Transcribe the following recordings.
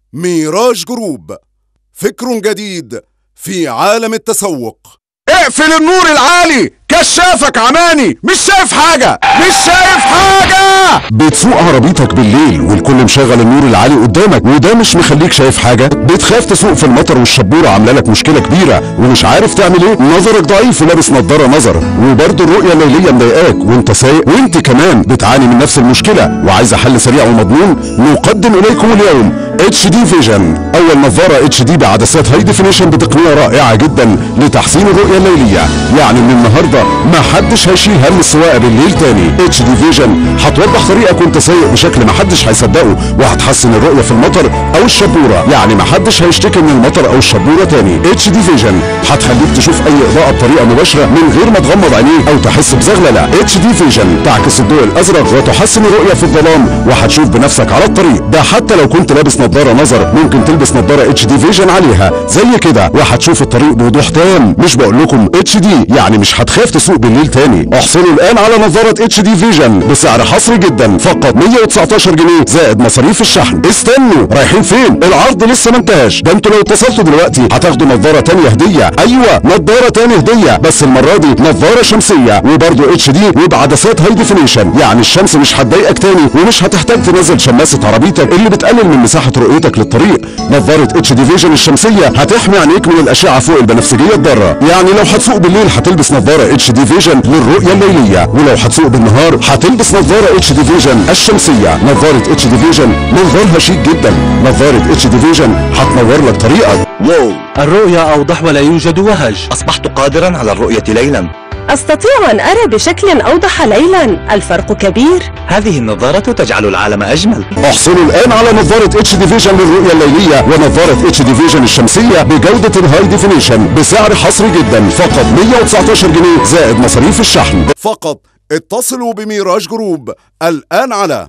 ميراج جروب فكر جديد في عالم التسوق اقفل النور العالي كشافك عماني مش شايف حاجة مش شايف حاجة بتسوق عربيتك بالليل والكل مشغل النور العالي قدامك وده مش مخليك شايف حاجة بتخاف تسوق في المطر والشبورة عاملة لك مشكلة كبيرة ومش عارف تعمل ايه نظرك ضعيف ولابس نظارة نظر وبرضه الرؤية الليلية مضايقاك وانت سايق وانت كمان بتعاني من نفس المشكلة وعايزة حل سريع ومضمون نقدم اليكم اليوم اتش دي فيجن اول نظارة اتش دي بعدسات هاي ديفينيشن بتقنية رائعة جدا لتحسين الرؤية الليلية يعني من النهاردة ما حدش هيشيل هم السواقة بالليل تاني اتش دي فيجن هتوضح طريقك وانت سايق بشكل ما حدش هيصدقه وهتحسن الرؤية في المطر او الشبورة يعني ما حدش هيشتكي من المطر او الشبورة تاني اتش دي فيجن هتخليك تشوف اي اضاءة بطريقة مباشرة من غير ما تغمض عينيك او تحس بزغللة اتش دي فيجن تعكس الضوء الازرق وتحسن الرؤية في الظلام وهتشوف بنفسك على الطريق ده حتى لو كنت لابس نظارة نظر ممكن تلبس نظارة اتش دي فيجن عليها زي كده وهتشوف الطريق بوضوح تام مش بقول لكم اتش دي يعني مش هتخاف تسوق بالليل تاني احصلوا الان على نظارة اتش دي فيجن بسعر حصري جدا فقط 119 جنيه زائد مصاريف الشحن استنوا رايحين فين العرض لسه ما انتهاش ده انتوا لو اتصلتوا دلوقتي هتاخدوا نظارة تانية هدية ايوه نظارة تانية هدية بس المرة دي نظارة شمسية وبرضه اتش دي وبعدسات هاي ديفينيشن يعني الشمس مش هتضايقك تاني ومش هتحتاج تنزل شماسة عربيتك اللي بتقلل من مساحة رؤيتك للطريق نظارة اتش دي فيجن الشمسية هتحمي عينيك من الاشعة فوق البنفسجية الضارة يعني لو هتسوق بالليل هتلبس نظارة اتش دي فيجن للرؤية الليلية ولو هتسوق بالنهار هتلبس نظارة اتش دي فيجن الشمسية نظارة اتش دي فيجن منظرها شيك جدا نظارة اتش دي فيجن هتنور لك طريقك واو الرؤيا أوضح ولا يوجد وهج أصبحت قادرا على الرؤية ليلا أستطيع أن أرى بشكل أوضح ليلا الفرق كبير هذه النظارة تجعل العالم أجمل احصلوا الان على نظارة اتش دي فيجن للرؤية الليلية ونظارة اتش دي فيجن الشمسية بجودة هاي ديفينيشن بسعر حصري جدا فقط 119 جنيه زائد مصاريف الشحن فقط اتصلوا بميراج جروب الآن على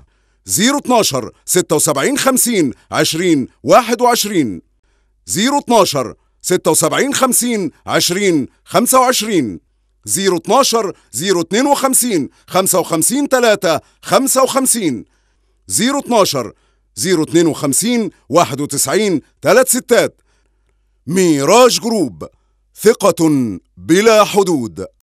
012 76 50 20 21 012 76 50 20 25 012 052 55 3 55 012 052 91 3 ستات ميراج جروب ثقة بلا حدود